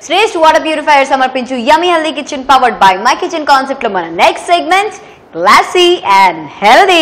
శ్రేష్ఠ water purifier సమర్పించు yummy healthy kitchen powered by my kitchen concept లో మన next segment classy and healthy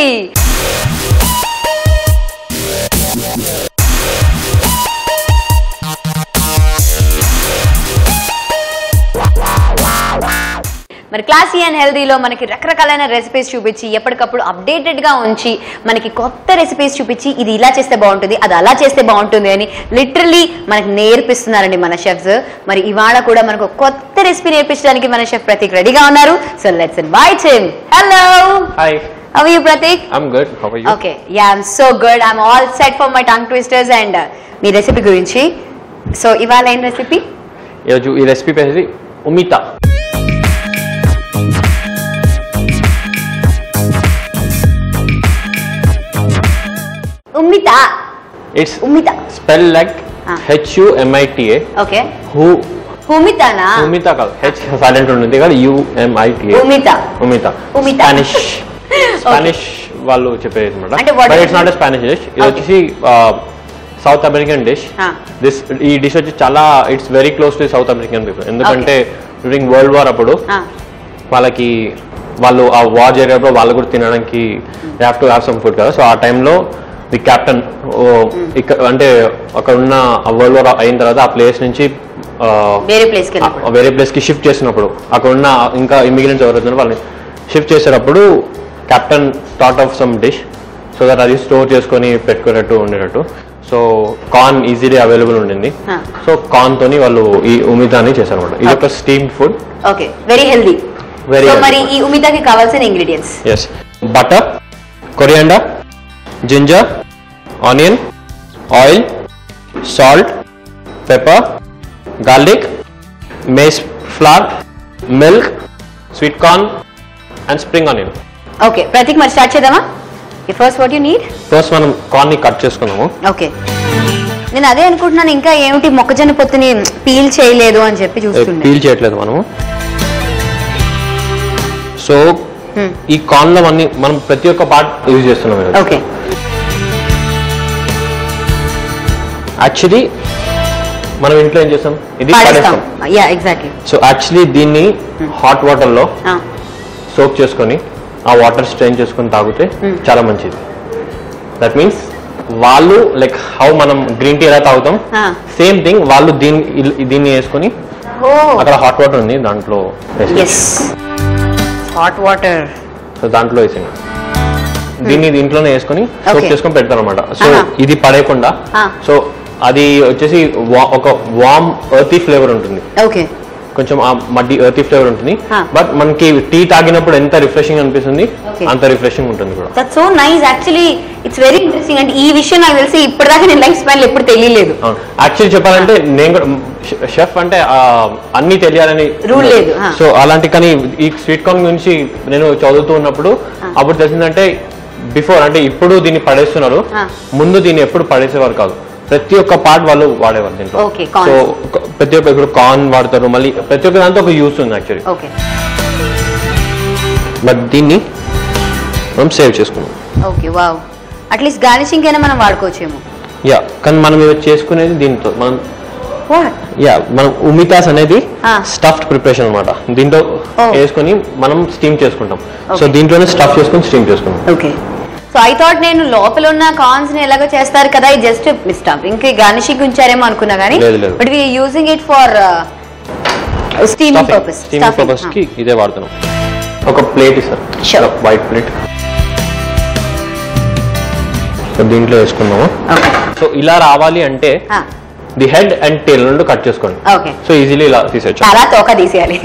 మరి classy and హెల్దీలో మనకి రకరకాలైన రెసిపీస్ చూపించి ఎప్పటికప్పుడు అప్డేటెడ్ గా ఉంచి మనకి కొత్త రెసిపీస్ చూపించి ఇది ఇలా చేస్తే బాగుంటుంది అది అలా చేస్తే బాగుంటుంది అని లిటరలీ మనకి నేర్పిస్తున్నారండి మన షెఫ్స్ మరి ఇవాళ కూడా మనకు ఒక కొత్త రెసిపీ నేర్పించడానికి మన షెఫ్ ప్రతీక్ రెడీగా ఉన్నారు so let's invite him hello Hi, how you Prateek I'm good. How are you? Okay ya I'm so good I'm all set for my tongue twisters and మీ రెసిపీ గురించి సో ఇవాళ ఏం రెసిపీ ఈరోజు ఈ రెసిపీ పేరు humita humita it's humita spell like Ah. H U M I T A okay who ఉమితనా humita కాదు H silent ఉంటుంది కదా యుఎంఐటిఏ ఉమిత ఉమిత ఉమిత. స్పానిష్ స్పానిష్ వాళ్ళు చెప్పేది అనమాట అంటే what but is it's not it? Spanish dish ఇది Okay. వచ్చేసి South American dish Ah. This ఈ డిష్ వచ్చి చాలా it's very close to South American people ఎందుకంటే డ్యూరింగ్ వరల్డ్ వార్ అప్పుడు Ah. వాళ్ళకి వాళ్ళు ఆ వార్ జరిగినప్పుడు వాళ్ళు కూడా తినడానికి they have to have some food కదా సో ఆ టైంలో ది కెప్టెన్ ఇక్కడ అంటే అక్కడ ఉన్న వరల్డ్ వార్ అయిన తర్వాత ఆ ప్లేస్ నుంచి ఆ, వేరే ప్లేస్కి వెళ్ళినప్పుడు ఆ వేరే ప్లేస్ కి షిఫ్ట్ చేసినప్పుడు అక్కడ ఉన్న ఇంకా ఇమిగ్రెంట్స్ ఎవరైతే వాళ్ళని షిఫ్ట్ చేసేటప్పుడు captain thought of some dish so that అది స్టోర్ చేసుకొని పెట్టుకునేట్టు ఉండేటట్టు సో కార్న్ ఈజీలీ అవైలబుల్ ఉండింది Ah. సో కార్న్ తోని వాళ్ళు ఈ ఉమితాని చేశారు అనమాట ఇది ఒక steam food okay very healthy Very so healthy. మరి ఈ ఉమితకి కావాల్సిన ingredients is butter coriander ginger onion oil salt pepper garlic mace flower milk sweet corn and spring onion okay Prateek మరి స్టార్ట్ చేద్దామా first what you need first మనం corn ని cut చేసుకున్నాము okay నేను అదే అనుకుంటున్నాను ఇంకా ఏమిటి మొక్కజొన్న పొత్తుని పీల్ చేయలేదు అని చెప్పి చూస్తుండే పీల్ చేయట్లేదు మనము సో Hmm. ఈ కార్న్ లో అన్ని మనం ప్రతి ఒక్క పార్ట్ యూజ్ చేస్తున్నాం ఈరోజు. ఓకే యాక్చువల్లీ మనం ఇంట్లో ఏం చేస్తాం ఇది పాడేస్తాం పడేస్తాం యా ఎగ్జాక్ట్లీ సో యాక్చువల్లీ దీన్ని హాట్ వాటర్ లో సోక్ చేసుకొని ఆ వాటర్ స్ట్రెయిన్ చేసుకొని తాగితే చాలా మంచిది దట్ మీన్స్ వాళ్ళు లైక్ హౌ మనం గ్రీన్ టీ ఎలా తాగుతాం Ah. సేమ్ థింగ్ వాళ్ళు దీన్ని ఇల్- దీన్ని వేసుకొని ఓ అక్కడ హాట్ వాటర్ ఉంది దాంట్లో వేసేసి. ఎస్ హాట్ వాటర్ సో దాంట్లో వేసింది దీన్ని దీంట్లోనే వేసుకొని సోక్ Okay. చేసుకొని పెడతారు అనమాట సో Aha. ఇది పడేయకుండా Ah. సో అది వచ్చేసి wa- ఒక వామ్ ఎర్తీ ఫ్లేవర్ ఉంటుంది ఓకే కొంచెం ఆ మడ్డి ఎర్తీ ఫ్లేవర్ ఉంటుంది Ah. బట్ మనకి టీ తాగినప్పుడు ఎంత రిఫ్రెషింగ్ అనిపిస్తుంది Okay. అంత రిఫ్రెషింగ్ ఉంటుంది కూడా that so nice actually it's very interesting and ఈ విషయం నాకు తెలిసి ఇప్పటిదాకా నేను లైఫ్ స్పాన్ ఎప్పుడు తెలియలేదు యాక్చువల్లీ చెప్పాలంటే నేను కూడా షెఫ్ అంటే ఆ, అన్ని తెలియాలని Rule లేదు, ah. సో అలాంటి కానీ ఈ స్వీట్ కార్న్ గురించి నేను చదువుతూ ఉన్నప్పుడు అప్పుడు తెలిసిందంటే బిఫోర్ అంటే ఇప్పుడు దీన్ని పడేస్తున్నారు Ah. ముందు దీన్ని ఎప్పుడు పడేసేవారు కాదు ప్రతి ఒక్క పార్ట్ వాళ్ళు వాడేవారు దీంట్లో Okay, corn. సో ప్రతి ఒక్క ఇప్పుడు కార్న్ వాడతారు మళ్ళీ ప్రతి ఒక్క దాంతో ఒక యూస్ ఉంది యాక్చువల్లీ ఓకే బట్ దీన్ని మనం సేవ్ చేసుకున్నాం ఓకే వావ్ అట్లీస్ట్ గార్నిషింగ్ అయినా మనం వాడుకోవచ్చేమో యా కానీ మనం ఇవి చేసుకునేది దీంతో మనం వాట్ యా మనం ఉమితాస్ అనేది Ah. స్టఫ్డ్ ప్రిపరేషన్ అన్నమాట దీంతో Oh. వేసుకొని మనం స్టీమ్ చేసుకుంటాం సో Okay. దీంట్లోనే స్టఫ్ చేసుకొని స్టీమ్ చేసుకుంటాం ఓకే సో ఐ థాట్ నేను లోపల ఉన్న కార్న్స్ ని ఎలాగో చేస్తారు కదా ఇది జస్ట్ స్టఫ్ ఇంకా గార్నిషింగ్ ఉంచారేమో అనుకున్నా కానీ లేదు, లేదు. But we using it for steaming purpose steaming purpose కి ఇదే వాడుతున్నాం ఒక ప్లేట్ Sure. ఇస్తారు వైట్ ప్లేట్ సో దీంట్లో వేసుకున్నాము ఓకే సో ఇలా రావాలి అంటే ది హెడ్ అండ్ టేల్ రెండు కట్ చేసుకోండి ఓకే సో ఈజీలీ ఇలా తీసేయచ్చు తలా తోక తీసేయాలి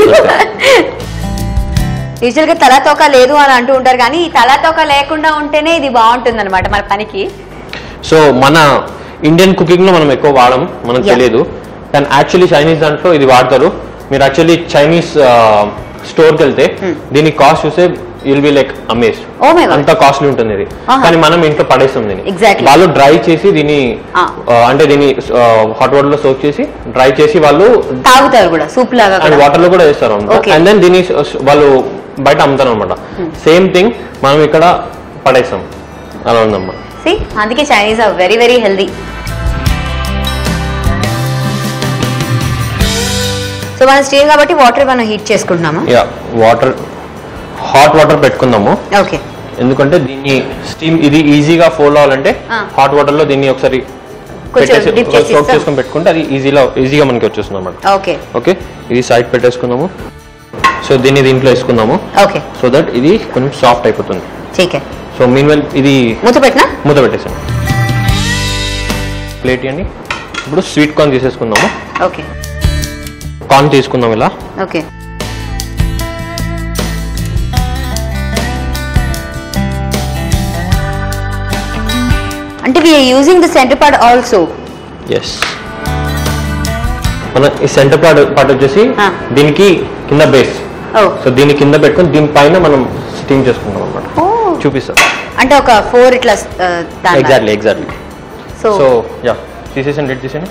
యూజువల్ గా తలా తోక లేదు అని అంటూ ఉంటారు కానీ ఈ తలా తోక లేకుండా ఉంటేనే ఇది బాగుంటుంది అనమాట మన పనికి సో మన ఇండియన్ కుకింగ్ లో మనం ఎక్కువ వాడము మనకు Yeah. తెలియదు కానీ యాక్చువల్లీ చైనీస్ దాంట్లో ఇది వాడతారు మీరు యాక్చువల్లీ చైనీస్ స్టోర్కి వెళ్తే దీని కాస్ట్ చూస్తే will be like amaze Oh my God. అంత కాస్ట్లీ ఉంటుంది ఇది Aha. కానీ మనం ఇంట్లో పడేస్తాం దీన్ని Exactly. వాళ్ళు డ్రై చేసి దీన్ని Ah. ఆ, అంటే దీన్ని హాట్ వాటర్ లో సోక్ చేసి డ్రై చేసి వాళ్ళు తాగుతారు కూడా సూప్ లాగా అండ్ కూడా. వాటర్ లో కూడా వేస్తారు Okay. అండ్ దెన్ దీన్ని s- వాళ్ళు బయట అమ్ముతారు అనమాట సేమ్ థింగ్ మనం ఇక్కడ పడేస్తాం అలా ఉందమ్మా See, అందుకే Chinese are very very healthy so మన స్టీమ్ కాబట్టి వాటర్ మనం హీట్ చేసుకుంటున్నాము యా వాటర్ హాట్ వాటర్ పెట్టుకుందాము ఓకే ఎందుకంటే దీన్ని స్టీమ్ ఇది ఈజీగా ఫోల్డ్ అవ్వాలంటే ఆ. హాట్ వాటర్ లో దీన్ని ఒకసారి కొంచెం పెట్టేసి dip చేసి soak ఇస్తాం. చేసుకొని పెట్టుకుంటే అది ఈజీగా ఈజీగా మనకి వచ్చేస్తుంది అనమాట ఓకే ఓకే ఇది సైడ్ పెట్టేసుకుందాము సో దీన్ని దీంట్లో వేసుకుందాము ఓకే సో దట్ ఇది కొంచెం సాఫ్ట్ అయిపోతుంది ठीक है సో మీన్ వెల్ ఇది మూత పెట్టినా మూత పెట్టేసాను ప్లేట్ ఇవ్వండి ఇప్పుడు స్వీట్ కార్న్ తీసేసుకుందాము ఓకే కార్న్ తీసుకుందాం ఇలా ఓకే అంటే we're using the centre part also as మన ఈ సెంటర్ పార్ట్ పార్ట్ వచ్చేసి ఆ. దీనికి కింద బేస్ ఓ సో దీని కింద పెట్టుకొని దీనిపైన మనం స్టీమ్ చేసుకుంటాం అనమాట చూపిస్తాం అంటే ఒక ఫోర్ ఇట్లా exactly exactly so so ya తీసేసండి డెట్ తీసేయండి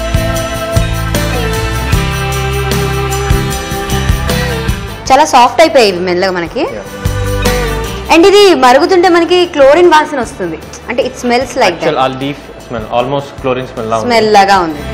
చాలా సాఫ్ట్ అయిపోయాయి ఇవి మెల్లగా మనకి అండ్ ఇది మరుగుతుంటే మనకి క్లోరిన్ వాసన వస్తుంది అంటే ఇట్ స్మెల్స్ లైక్ యాక్చువల్ ఆ leaf smell almost chlorine smell లా ఉంది స్మెల్ లాగా ఉంది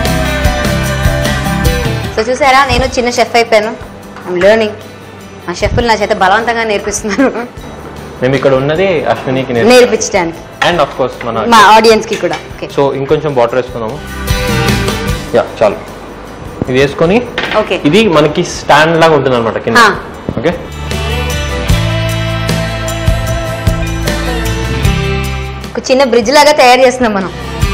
సో చూసారా నేను చిన్న షెఫ్ అయిపోయాను ఐమ్ లెర్నింగ్ మా షెఫ్లు నా చేత బలవంతంగా నేర్పిస్తున్నారు మేము ఇక్కడ ఉన్నది అశ్వినికి నేర్పించడానికి అండ్ ఆఫ్ కోర్స్ మన మా ఆడియన్స్ కి కూడా ఓకే సో ఇంకొంచెం వాటర్ వేసుకుందాము యా చాలు ఇది వేసుకొని ఓకే ఇది మనకి స్టాండ్ లాగా ఉంటుంది అనమాట కింద ఆ. ఓకే ఒక చిన్న బ్రిడ్జ్ లాగా తయారు చేస్తున్నాం మనం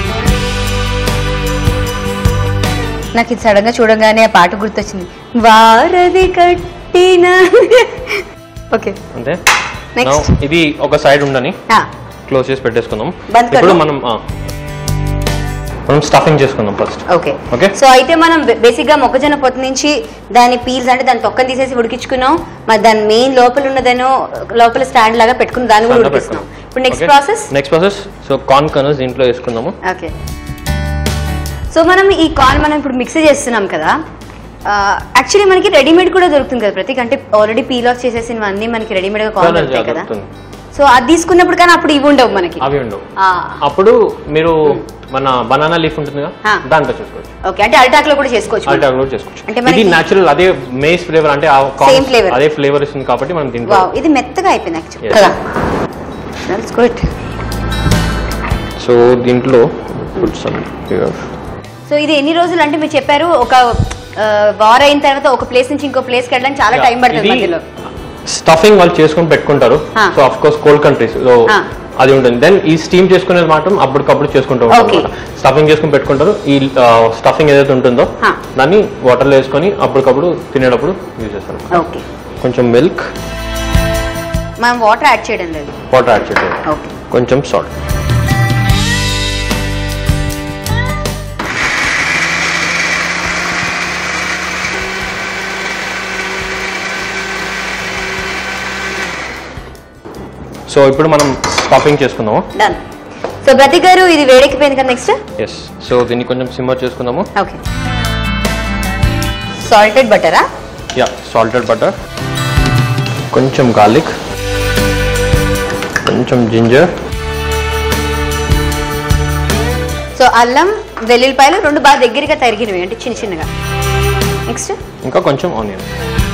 నాకు ఇది సడన్ గా చూడగానే ఆ పాట గుర్తొచ్చింది వారది కట్టిన ఓకే అంతే Next. Now, ఇది ఒక సైడ్ ఉండని క్లోజ్ చేసి పెట్టేసుకుందాం బంద్ ఇప్పుడు కర్లో? మనం ఆ, మనం స్టఫింగ్ చేసుకుందాం ఫస్ట్ ఓకే Okay. సో అయితే మనం బేసిక్ గా మొక్కజొన్న పొత్తు నుంచి దాని పీల్స్ అంటే దాని తొక్కని తీసేసి ఉడికించుకున్నాం మరి దాని మెయిన్ లోపల ఉన్నదేనో లోపల స్టాండ్ లాగా పెట్టుకుని దాన్ని కూడా ఉడికిస్తున్నాం ఇప్పుడు next process next process so corn kernels దీంట్లో వేసుకుందాము ఓకే సో మనం ఈ కార్న్ మనం ఇప్పుడు మిక్స్ చేస్తున్నాం కదా యాక్చువల్లీ మనకి రెడీమేడ్ కూడా దొరుకుతుంది కదా ప్రతి అంటే ఆల్రెడీ పీల్ ఆఫ్ చేసేసినవన్నీ మనకి రెడీమేడ్ గా కార్న్ దొరుకుతాయి కదా దొరుకుతుంది. సో అది తీసుకున్నప్పుడు కానీ అప్పుడు ఇవి ఉండవు మనకి అవి ఉండవు అప్పుడు మీరు మన బనానా లీఫ్ ఉంటుందిగా ఆ. దాంట్లో చేసుకోవచ్చు ఓకే అంటే అల్టాక్ లో కూడా చేసుకోవచ్చు మనం. అల్టా కూడా చేసుకోవచ్చు అంటే ఇది మనకి- న్యాచురల్ అదే మేస్ ఫ్లేవర్ అంటే ఆ corn Same flavor. అదే ఫ్లేవర్ ఇస్తుంది కాబట్టి మనం దీంట్లో వావ్ ఇది మెత్తగా అయిపోయింది యాక్చువల్లీ Yes. కదా దట్స్ గుడ్ సో దీంట్లో put some here. సో ఇది ఎన్ని రోజులు అంటే మీరు చెప్పారు ఒక వార్ అయిన తర్వాత ఒక ప్లేస్ నుంచి ఇంకో ప్లేస్ కి వెళ్ళడానికి చాలా టైం పడుతుంది ఇది మధ్యలో స్టఫింగ్ వాళ్ళు చేసుకొని పెట్టుకుంటారు ఆ. So of course cold countries so ఆ. అది ఉంటుంది దెన్ ఈ స్టీమ్ చేసుకునేది మాత్రం అప్పటికప్పుడు చేసుకుంటూ Okay. ఉంటారు స్టఫింగ్ చేసుకొని పెట్టుకుంటారు ఈ స్టఫింగ్ ఏదైతే ఉంటుందో ఆ. దాన్ని వాటర్లో వేసుకొని అప్పటికప్పుడు తినేటప్పుడు యూజ్ చేస్తారు ఓకే కొంచెం మిల్క్ మనం వాటర్ యాడ్ చేయడం లేదు వాటర్ యాడ్ చేసేది ఓకే కొంచెం సాల్ట్ సో ఇప్పుడు మనం స్టఫింగ్ చేసుకుందాము డన్ సో ప్రతి గారు ఇది వేడెక్కిపోయింది కదా నెక్స్ట్ ఎస్ సో దీన్ని కొంచెం సిమ్మర్ చేసుకుందాము ఓకే సాల్టెడ్ బటరా యా సాల్టెడ్ బటర్ కొంచెం గార్లిక్ కొంచెం జింజర్ సో అల్లం వెల్లుల్లిపాయలు రెండు బాగా దగ్గరగా తరిగినవి అంటే చిన్న చిన్నగా నెక్స్ట్ ఇంకా కొంచెం ఆనియన్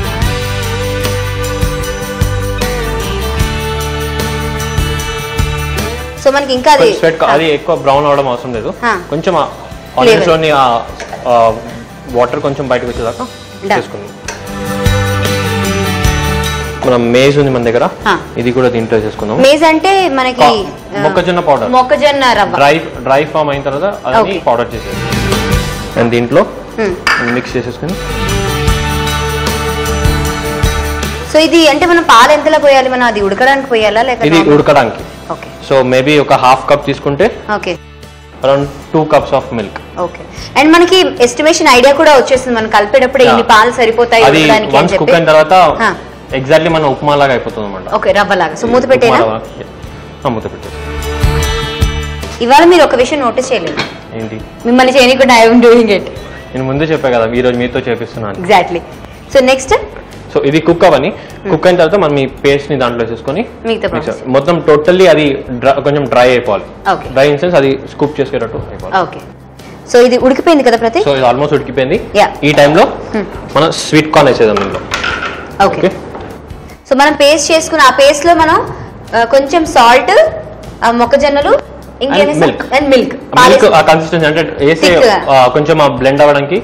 సో మనకి ఇంకా అది స్వెట్ అది ఎక్కువ బ్రౌన్ అవడం అవసరం లేదు ఆ. కొంచెం ఆనియన్స్ లోని వాటర్ కొంచెం బయటకు వచ్చేదాకా Done. చేసుకుందాం మనం మేజ్ ఉంది మన దగ్గర ఆ. ఇది కూడా దీంట్లో చేసుకుందాం మేజ్ అంటే మనకి కా- ఆ, మొక్కజొన్న powder. మొక్కజొన్న రవ్వ డ్రై డ్రై ఫామ్ అయిన తర్వాత అది Okay. పౌడర్ చేసేది అండ్ దీంట్లో Hmm. మిక్స్ చేసేసుకుని సో ఇది అంటే మనం పాలు ఎంతలో పోయాలి మనం అది ఉడకడానికి పోయాలా లేక ఇది ఉడకడానికి ఓకే సో మేబీ ఒక హాఫ్ కప్ తీసుకుంటే okay around two cups of milk okay and మనకి ఎస్టిమేషన్ ఐడియా కూడా వచ్చేస్తుంది మనం కలిపేటప్పుడు Yeah. ఇన్ని పాలు సరిపోతాయి అది ఉడకడానికి అని వన్స్ కుక్ చెప్పి అయిన తర్వాత ఆ. ఎగ్జాక్ట్లీ మన ఉప్మా లాగా అయిపోతుంది అనమాట ఓకే రవ్వలాగా సో మూత పెట్టేనా మూత పెట్టేసి ఇవాళ మీరు ఒక విషయం నోటీస్ చేయలేదు ఏంటి మిమ్మల్ని చేయకుండా ఐఎమ్ డూయింగ్ ఇట్ నేను ముందే చెప్పా కదా ఈ రోజు మీతో చేపిస్తున్నాను ఎగ్జాక్ట్లీ సో నెక్స్ట్ సో ఇది కుక్ అవని కుక్ అయిన తర్వాత మనం ఈ పేస్ట్ ని దాంట్లో వేసేసుకొని మిగతా mix process. చేయాలి. మొత్తం టోటల్లీ అది dry- కొంచెం డ్రై అయిపోవాలి Okay. డ్రై ఇన్ సెన్స్ అది స్కూప్ చేసేటట్టు అయిపోవాలి ఓకే సో ఇది ఉడికిపోయింది కదా ప్రతి సో ఇది ఆల్మోస్ట్ ఉడికిపోయింది Yeah. ఈ టైంలో Hmm. మనం స్వీట్ కార్న్ వేసేద్దాం ఇందులో ఓకే ఓకే సో మనం పేస్ట్ చేసుకున్న ఆ పేస్ట్ లో మనం ఆ, కొంచెం సాల్ట్ మొక్కజొన్నలు ఇంకేం And milk. And milk milk ఆ కన్సిస్టెన్సీ అంటే వేసి Thick గా. ఆ, కొంచెం ఆ బ్లెండ్ అవ్వడానికి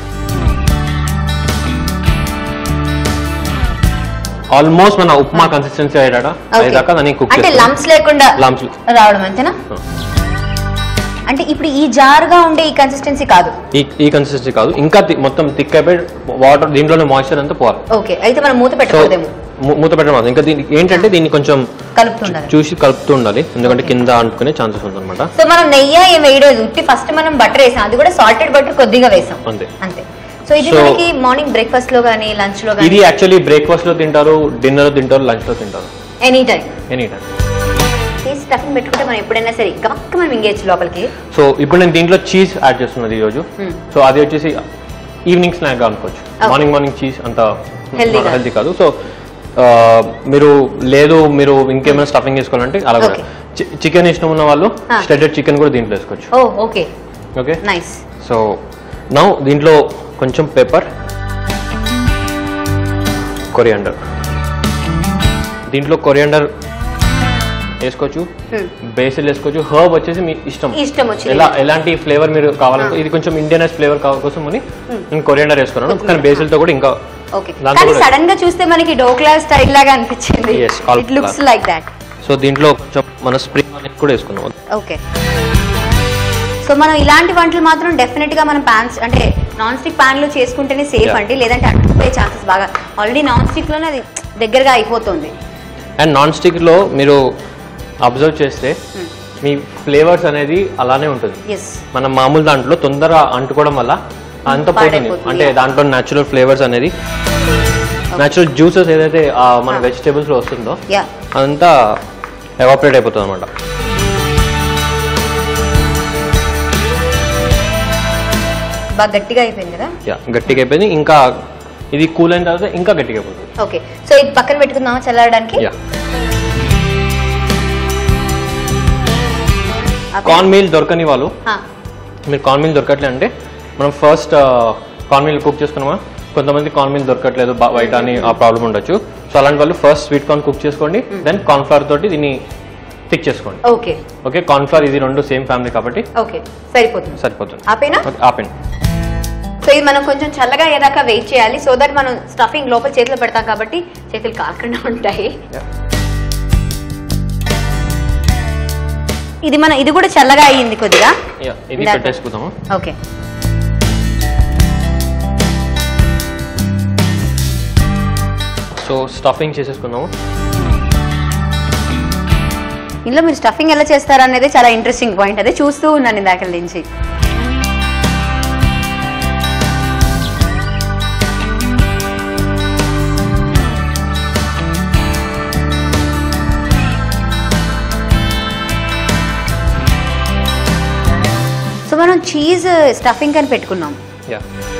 ఆల్మోస్ట్ మన ఉప్మా కన్సిస్టెన్సీ అయ్యాడ అయ్యేదాకా దాన్ని కుక్ అంటే లంప్స్ లేకుండా లంప్స్ రావడం అంతేనా అంటే ఇప్పుడు ఈ జారుగా ఉండే ఈ కన్సిస్టెన్సీ కాదు ఈ ఈ కన్సిస్టెన్సీ కాదు ఇంకా తి- మొత్తం థిక్ అయిపోయి వాటర్ దీంట్లోనే మాయిశ్చర్ అంతా పోవాలి ఓకే అయితే మనం మూత సో పెట్టకూడదేమో మూత పెట్టడం అవసరం. ఇంకా దీనికి ఏంటంటే దీన్ని కొంచెం కలుపుతుండాలి చూసి కలుపుతూ ఉండాలి ఎందుకంటే కింద అంటుకునే ఛాన్సెస్ ఉంది అనమాట సో మనం నెయ్యి ఏం వేయలేదు ఉట్టి ఫస్ట్ మనం బటర్ వేసాం అది కూడా సాల్టెడ్ బటర్ కొద్దిగా వేసాం అంతే అంతే సో ఇది So- మనకి మార్నింగ్ బ్రేక్ఫాస్ట్ లో కానీ లంచ్ లో ఇది కానీ యాక్చువల్లీ బ్రేక్ఫాస్ట్ లో తింటారు డిన్నర్ లో తింటారు లంచ్ లో తింటారు ఎనీ టైం ఎనీ టైం చేసి స్టఫింగ్ పెట్టుకుంటే మనం ఎప్పుడైనా సరే గమక్క మనం ఇంగేయచ్చు లోపలికి సో ఇప్పుడు నేను దీంట్లో చీజ్ యాడ్ చేస్తున్నది ఈ రోజు Hmm. సో అది వచ్చేసి ఈవినింగ్ స్నాక్ గా అనుకోవచ్చు Okay. మార్నింగ్ మార్నింగ్ చీజ్ అంత Healthy కాదు. హెల్తీ కాదు సో మీరు లేదు మీరు ఇంకేమైనా స్టఫింగ్ చేసుకోవాలంటే అలా కూడా Okay. చికెన్ ఇష్టం ఉన్న వాళ్ళు Ah. స్టెడెడ్ చికెన్ కూడా దీంట్లో వేసుకోవచ్చు oh okay okay nice so now దీంట్లో కొంచెం పెప్పర్ కొరియాండర్ దీంట్లో కొరియాండర్ వేసుకోవచ్చు బేసిల్ వేసుకోవచ్చు హర్బ్ వచ్చేసి మీ ఇష్టం ఇష్టం వచ్చింది. ఎలా ఎలాంటి ఫ్లేవర్ మీరు కావాలంటే ఇది కొంచెం ఇండియనైజ్ ఫ్లేవర్ కోసం అని నేను కొరియాండర్ వేసుకున్నాను కానీ బేసిల్ తో కూడా ఇంకా ఓకే దాంతో కానీ కూడా- సడన్ గా చూస్తే మనకి డోక్లా స్టైల్ లాగా అనిపించింది Yes, all it looks flour. Like that so దీంట్లో కొంచెం మన స్ప్రింగ్ ఆనియన్ కూడా వేసుకున్నాం ఓకే సో మనం ఇలాంటి వంటలు మాత్రం డెఫినెట్ గా మనం ప్యాన్స్ అంటే నాన్ స్టిక్ ప్యాన్ లో చేసుకుంటేనే సేఫ్ Yeah. అండి లేదంటే అట్టుకుపోయే ఛాన్సెస్ బాగా ఆల్రెడీ నాన్ స్టిక్ లోనే అది దగ్గరగా అయిపోతుంది అండ్ నాన్ స్టిక్ లో మీరు అబ్జర్వ్ చేస్తే మీ ఫ్లేవర్స్ అనేది అలానే ఉంటుంది ఎస్ మన మామూలు దాంట్లో తొందరగా అంటుకోవడం వల్ల అంత పోతుంది పాడైపోతుంది, అంటే yeah. దాంట్లో న్యాచురల్ ఫ్లేవర్స్ అనేది న్యాచురల్ జ్యూసెస్ ఏదైతే ఆ మన Ah. వెజిటేబుల్స్ లో వస్తుందో యా అదంతా ఎవాపరేట్ అయిపోతుంది అనమాట బాగా గట్టిగా అయిపోయింది కదా యా గట్టిగా అయిపోయింది ఇంకా ఇది కూల్ అయిన తర్వాత ఇంకా గట్టిగా అయిపోతుంది ఓకే సో ఇది పక్కన పెట్టుకుందామా చల్లారడానికి యా కార్న్ మీల్ దొరకని వాళ్ళు ఆ, మీరు కార్న్ మీల్ దొరకట్లే అంటే మనం ఫస్ట్ కార్న్ మీల్ కుక్ చేసుకున్నామా కొంతమంది కార్న్ మీల్ దొరకట్లేదు బ- బయట అని ఆ ప్రాబ్లం ఉండొచ్చు సో అలాంటి వాళ్ళు ఫస్ట్ స్వీట్ కార్న్ కుక్ చేసుకోండి దెన్ కార్న్ ఫ్లవర్ తోటి దీన్ని థిక్ చేసుకోండి ఓకే ఓకే కార్న్ ఫ్లవర్ ఇది రెండు సేమ్ ఫ్యామిలీ కాబట్టి ఓకే సరిపోతుంది సరిపోతుంది ఆపేనా ఓకే, ఆపండి సో ఇది మనం కొంచెం చల్లగా అయ్యేదాకా వెయిట్ చేయాలి సో దట్ మనం స్టఫింగ్ లోపల చేతిలో పెడతాం కాబట్టి చేతులు కాకుండా ఉంటాయి Yeah. ఇది మన ఇది కూడా చల్లగా అయ్యింది కొద్దిగా Yeah, ఇది ఇందాక. పెట్టేసుకుందాము ఓకే సో స్టఫింగ్ చేసేసుకుందాము ఇందులో మీరు స్టఫింగ్ ఎలా చేస్తారు అనేది చాలా ఇంట్రెస్టింగ్ పాయింట్ అదే చూస్తూ ఉన్నాను ఇందాక నుంచి సో మనం చీజ్ స్టఫింగ్ అని పెట్టుకున్నాం యా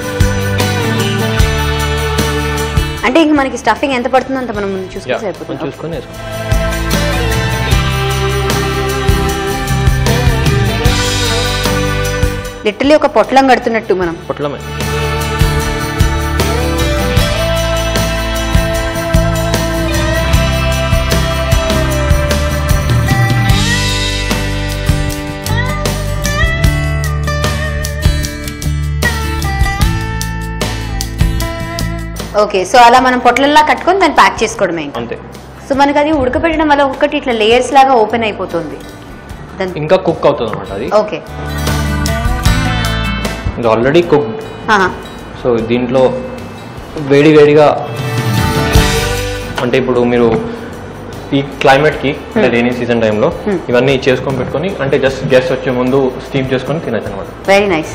అంటే ఇంక మనకి స్టఫింగ్ ఎంత పడుతుందో అంత మనం ముందు యా చూసుకుంటే సరిపోతుంది చూసుకొని వేసుకోండి లిటరలీ ఒక పొట్లం కడుతున్నట్టు మనం పొట్లమే ఓకే సో అలా మనం పొట్లల్లా కట్టుకొని దాన్ని ప్యాక్ చేసుకోవడమే ఇంకా అంతే సో మనకి అది ఉడకబెట్టడం వల్ల ఒక్కటి ఇట్లా లేయర్స్ లాగా ఓపెన్ అయిపోతుంది దాని ఇంకా కుక్ అవుతుంది అనమాట అది ఓకే ఇది ఆల్రెడీ కుక్డ్ ఆహా. సో దీంట్లో వేడి వేడిగా అంటే ఇప్పుడు మీరు ఈ క్లైమేట్కి అంటే రైనీ సీజన్ టైంలో Hmm. ఇవన్నీ చేసుకొని పెట్టుకొని అంటే జస్ట్ గెస్ట్ వచ్చే ముందు స్టీమ్ చేసుకొని తినచ్చు అనమాట వెరీ నైస్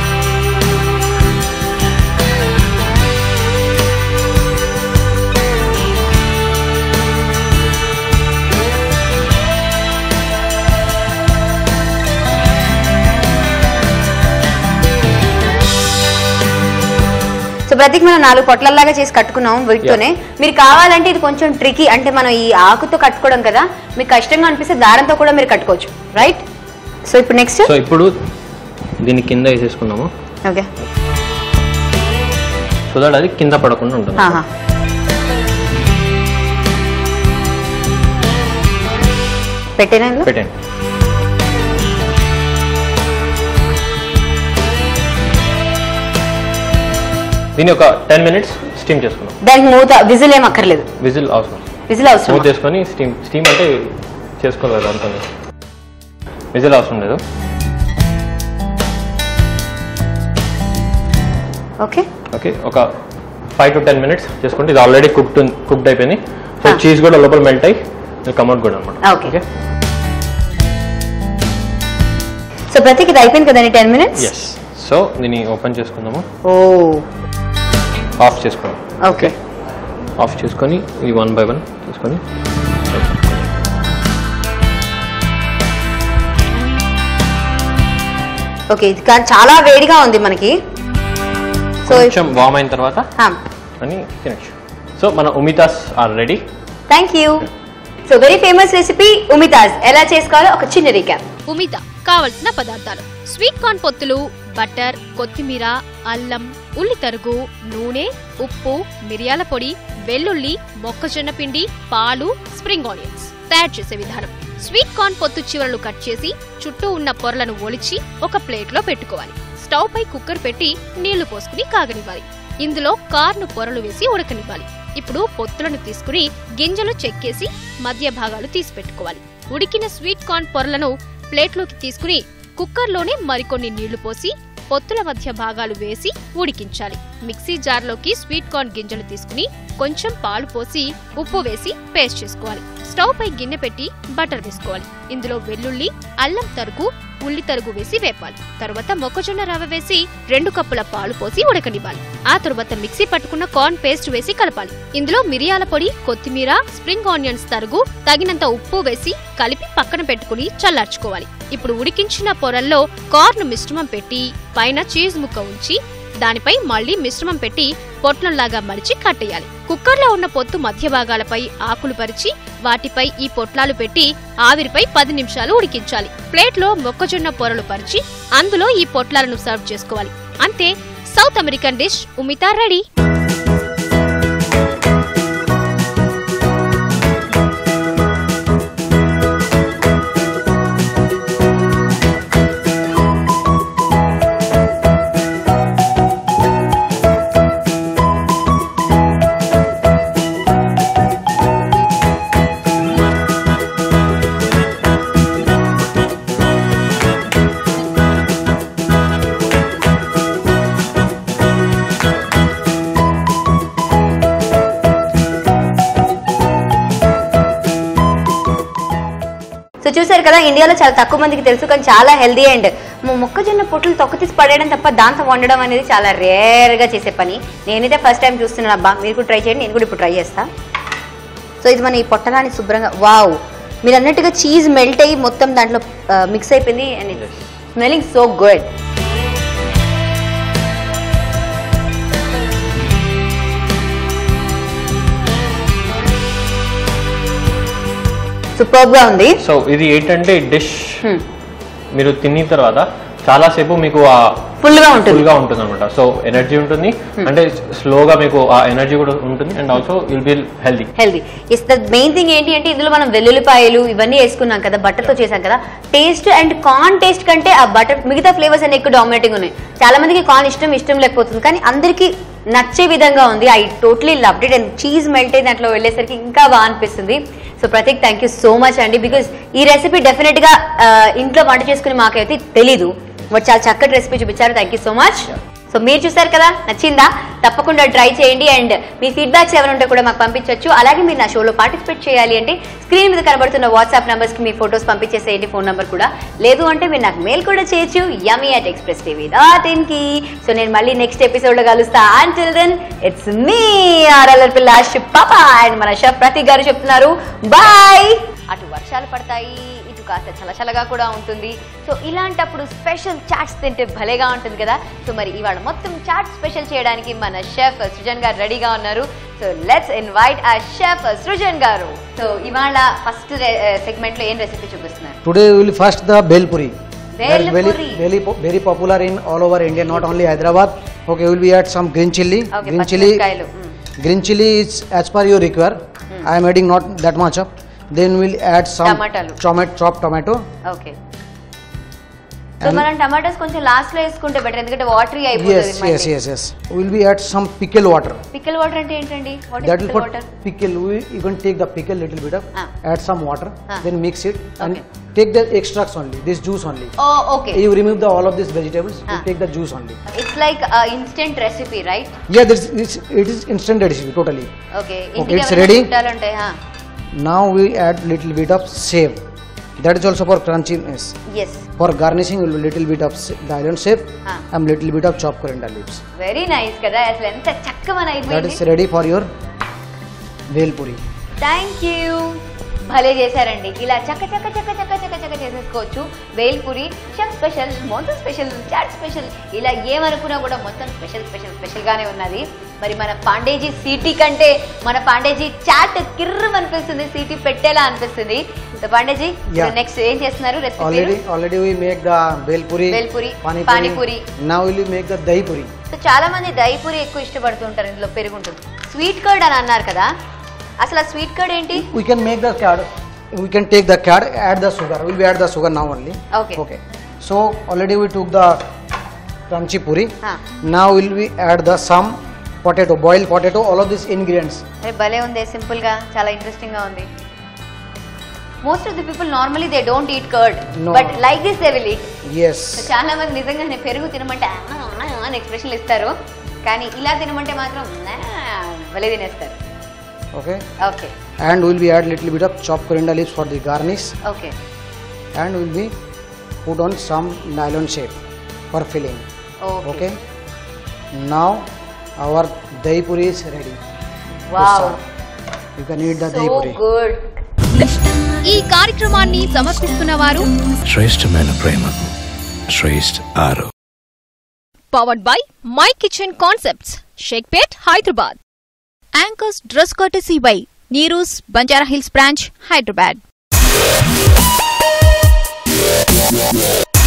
సో ప్రతికి మనం నాలుగు పొట్లల్లాగా చేసి కట్టుకున్నాం వీటితోనే మీరు కావాలంటే ఇది కొంచెం ట్రికీ అంటే మనం ఈ ఆకుతో కట్టుకోవడం కదా మీకు కష్టంగా అనిపిస్తే దారంతో కూడా మీరు కట్టుకోవచ్చు రైట్ సో ఇప్పుడు నెక్స్ట్ సో ఇప్పుడు దీన్ని కింద వేసేసుకున్నాము ఓకే సో దట్ అది కింద పడకుండా ఉంటుంది ఆహా. పెట్టేనా ఇందులో? పెట్టండి దీన్ని ఒక టెన్ మినిట్స్ స్టీమ్ చేసుకున్నాం దానికి మూత విజిల్ ఏం అక్కర్లేదు విజిల్ అవసరం విజిల్ అవసరం స్మూత్ చేసుకొని స్టీమ్ స్టీమ్ అంటే చేసుకోలేదు అంత విజిల్ అవసరం లేదు ఓకే ఓకే ఒక ఫైవ్ టు టెన్ మినిట్స్ చేసుకుంటే ఇది ఆల్రెడీ కుక్డ్ కుక్డ్ అయిపోయింది సో Ah. చీజ్ కూడా లోపల మెల్ట్ అయ్యి కమౌట్ కూడా అనమాట Okay. సో ప్రతికి ఇది అయిపోయింది కదండి టెన్ మినిట్స్ ఎస్ సో దీన్ని ఓపెన్ చేసుకుందాము ఓ ఆఫ్ చేసుకుందాం ఓకే ఆఫ్ చేసుకొని ఇది వన్ బై వన్ చేసుకొని ఓకే ఇది కా- చాలా వేడిగా ఉంది మనకి సో కొంచెం వామ్ అయిన తర్వాత అని తినచ్చు సో మన humitas are ready thank you so very famous recipe humitas ఎలా చేసుకోవాలో ఒక చిన్న రీక్యాప్ ఉమిత కావలసిన పదార్థాలు స్వీట్ కార్న్ పొత్తులు బటర్ కొత్తిమీర అల్లం ఉల్లి తరుగు నూనె ఉప్పు మిరియాల పొడి వెల్లుల్లి మొక్కజొన్న పిండి పాలు స్ప్రింగ్ ఆనియన్స్ తయారు చేసే విధానం స్వీట్ కార్న్ పొత్తు చివరలు కట్ చేసి చుట్టూ ఉన్న పొరలను ఒలిచి ఒక ప్లేట్ లో పెట్టుకోవాలి స్టవ్ పై కుక్కర్ పెట్టి నీళ్లు పోసుకుని కాగనివ్వాలి ఇందులో కార్న్ పొరలు వేసి ఉడకనివ్వాలి ఇప్పుడు పొత్తులను తీసుకుని గింజలు చెక్కేసి మధ్య భాగాలు తీసి పెట్టుకోవాలి ఉడికిన స్వీట్ కార్న్ పొరలను ప్లేట్లోకి తీసుకుని కుక్కర్లోనే మరికొన్ని నీళ్లు పోసి పొత్తుల మధ్య భాగాలు వేసి ఉడికించాలి మిక్సీ జార్లోకి స్వీట్ కార్న్ గింజలు తీసుకుని కొంచెం పాలు పోసి ఉప్పు వేసి పేస్ట్ చేసుకోవాలి స్టవ్ పై గిన్నె పెట్టి బటర్ వేసుకోవాలి ఇందులో వెల్లుల్లి అల్లం తరుగు ఉల్లి తరుగు వేసి వేపాలి తరువాత మొక్కజొన్న రవ్వ వేసి రెండు కప్పుల పాలు పోసి ఉడకనివ్వాలి ఆ తరువాత మిక్సీ పట్టుకున్న కార్న్ పేస్ట్ వేసి కలపాలి ఇందులో మిరియాల పొడి కొత్తిమీర స్ప్రింగ్ ఆనియన్స్ తరుగు తగినంత ఉప్పు వేసి కలిపి పక్కన పెట్టుకుని చల్లార్చుకోవాలి ఇప్పుడు ఉడికించిన పొరల్లో కార్న్ మిశ్రమం పెట్టి పైన చీజ్ ముక్క ఉంచి దానిపై మళ్ళీ మిశ్రమం పెట్టి పొట్లంలాగా మలిచి కట్టేయాలి కుక్కర్లో ఉన్న పొత్తు మధ్య భాగాలపై ఆకులు పరిచి వాటిపై ఈ పొట్లాలు పెట్టి ఆవిరిపై పది నిమిషాలు ఉడికించాలి ప్లేట్లో మొక్కజొన్న పొరలు పరిచి అందులో ఈ పొట్లాలను సర్వ్ చేసుకోవాలి అంతే south American dish humita ready so చూసారు కదా ఇండియాలో చాలా తక్కువ మందికి తెలుసు కానీ చాలా హెల్దీ అండ్ మొక్కజొన్న పొట్టులు తొక్క తీసి పడేయడం తప్ప దాంతో వండడం అనేది చాలా రేర్గా చేసే పని నేనైతే ఫస్ట్ టైం చూస్తున్నాను అబ్బా మీరు కూడా ట్రై చేయండి నేను కూడా ఇప్పుడు ట్రై చేస్తా సో ఇది మన ఈ పొట్టలాన్ని శుభ్రంగా వావ్ మీరు అన్నట్టుగా చీజ్ మెల్ట్ అయ్యి మొత్తం దాంట్లో మిక్స్ అయిపోయింది అండ్ స్మెలింగ్ సో గుడ్ సూపర్గా ఉంది సో ఇది ఏంటంటే డిష్ Hmm. మీరు తిన్న తర్వాత చాలాసేపు మీకు ఆ ఫుల్గా ఉంటుంది ఫుల్ గా ఉంటుంది అనమాట సో ఎనర్జీ ఉంటుంది అంటే స్లోగా మీకు ఆ ఎనర్జీ కూడా ఉంటుంది and also will be healthy healthy is the main thing ఏంటి అంటే ఇందులో మనం వెల్లుల్లిపాయలు ఇవన్నీ వేసుకున్నాం కదా బటర్తో చేసాం కదా టేస్ట్ అండ్ కార్న్ టేస్ట్ కంటే ఆ బటర్ మిగతా ఫ్లేవర్స్ అన్ని ఎక్కువ డామినేటింగ్ ఉన్నాయి చాలా మందికి కార్న్ ఇష్టం ఇష్టం లేకపోతుంది కానీ అందరికీ నచ్చే విధంగా ఉంది I totally loved it and cheese melt అయి దాంట్లో వెళ్ళేసరికి ఇంకా బాగా అనిపిస్తుంది so Prateek thank you so much అండి బికాస్ ఈ రెసిపీ డెఫినెట్గా ఇంట్లో వంట చేసుకుని మాకైతే తెలీదు బట్ చాలా చక్కటి రెసిపీ చూపించారు thank you so much so మీరు చూసారు కదా నచ్చిందా తప్పకుండా ట్రై చేయండి అండ్ మీ ఫీడ్బ్యాక్స్ ఎవరు ఉంటే కూడా మాకు పంపించవచ్చు అలాగే మీరు నా షోలో పార్టిసిపేట్ చేయాలి అంటే స్క్రీన్ మీద కనబడుతున్న వాట్సాప్ నెంబర్స్కి మీ ఫొటోస్ పంపించేసేయండి ఫోన్ నెంబర్ కూడా లేదు అంటే మీరు నాకు మెయిల్ కూడా చేయొచ్చు yummy at express TV dot ఇన్కి సో నేను మళ్ళీ నెక్స్ట్ ఎపిసోడ్లో కలుస్తా అంటిల్ దెన్ ఇట్స్ మీ ఆర్ఎల్ఆర్ పిల్ల పాప అండ్ మన షెఫ్ ప్రతీక్ గారు చెప్తున్నారు బాయ్ అటు వర్షాలు పడతాయి ఇటు కాస్త చలచలగా కూడా ఉంటుంది సో ఇలాంటప్పుడు స్పెషల్ చాట్స్ తింటే భలేగా ఉంటుంది కదా సో మరి ఇవాళ మొత్తం చాట్ స్పెషల్ చేయడానికి మన షెఫ్ సృజన్ గారు రెడీగా ఉన్నారు సో లెట్స్ ఇన్వైట్ ఆ షెఫ్ సృజన్ గారు సో ఇవాళ ఫస్ట్ సెగ్మెంట్ లో ఏం రెసిపీ చూపిస్తున్నారు Today we will first the bel puri. Bel That's very, puri. very, po- very popular in all over India, not only Hyderabad. Okay, we'll be add some green chili. Okay green chili. పచ్చిమిరపకాయలు hmm. Green chili is as per your require. I am adding not that much up. Then we'll add some Tamatalu. tomato, chopped tomato. Okay so And- మనం tomatoes కొంచెం last లో వేసుకుంటే better ఎందుకంటే watery Yes, అయిపోతుంది yes, yes, yes. We'll be add some pickle water. Pickle water అంటే ఏంటండి what That is will pickle put water pickle. We you can take the pickle little bit of, Ah. add some water, Ah. then mix it and Okay. take the extracts only. This juice only. Oh okay You remove the all of these vegetables. Ah. You take the juice only. It's like instant recipe right Yeah, this, this it is instant recipe totally. Okay it's ready? చుట్టాలుంటాయి Now we add little bit of save. That is also for crunchiness. Yes For garnishing, we will little bit of sa- the island save Ah. and little bit of chopped coriander leaves. Very nice కదా అసలు ఎంత చక్కమని That అయిపోయింది is ready for your veil puri. Thank you భలే చేశారండి ఇలా చక్క చక్క చక్క చక్క చక్క చక్క చేసేసుకోవచ్చు వేల్పూరి షెఫ్ స్పెషల్ మొత్తం స్పెషల్ చాట్ స్పెషల్ ఇలా ఏమనుకున్నా కూడా మొత్తం స్పెషల్ స్పెషల్ స్పెషల్ గానే ఉన్నది మరి మన పాండేజీ సిటీ కంటే మన పాండేజీ చాట్ కిర్రం అనిపిస్తుంది సిటీ పెట్టేలా అనిపిస్తుంది సో పాండేజీ Yeah. నెక్స్ట్ ఏం చేస్తున్నారు recipe Already, already we make the veil puri, Bel puri, pani pani puri. puri. Now we will make the dahi puri. So చాలా మంది దహిపూరి ఎక్కువ ఇష్టపడుతుంటారు ఇందులో పెరుగు ఉంటుంది స్వీట్ కర్డ్ అని అన్నారు కదా అసలు ఆ స్వీట్ కర్డ్ ఏంటి We can make the curd. We can take the curd, add the sugar. We will add the sugar now only. Okay. Okay. So already we took the crunchy puri. Ah. Now will we add the some potato, boiled potato, all of these ingredients. అరే భలే ఉంది simple గా చాలా interesting గా ఉంది most of the people normally they don't eat curd No. But like this they will eat Yes. చాలా మంది నిజంగానే పెరుగు తినమంటే "ఆ, ఆ, ఆ" అని ఎక్స్ప్రెషన్లు ఇస్తారు కానీ ఇలా తినమంటే మాత్రం "నా" భలే తినేస్తారు Okay. Okay And we'll be add little bit of chopped coriander leaves for the garnish. Okay And we'll be put on some nylon shape for filling. Okay Okay. Now our dahi puri is ready. to wow serve. You can eat the so dahi puri. Good ఈ కార్యక్రమాన్ని సమర్పిస్తున్న వారు శ్రేష్టమైన ప్రేమకు Shreshta RO powered by my kitchen concepts Shaikpet Hyderabad anchors dress courtesy by Neeru's Banjara Hills branch Hyderabad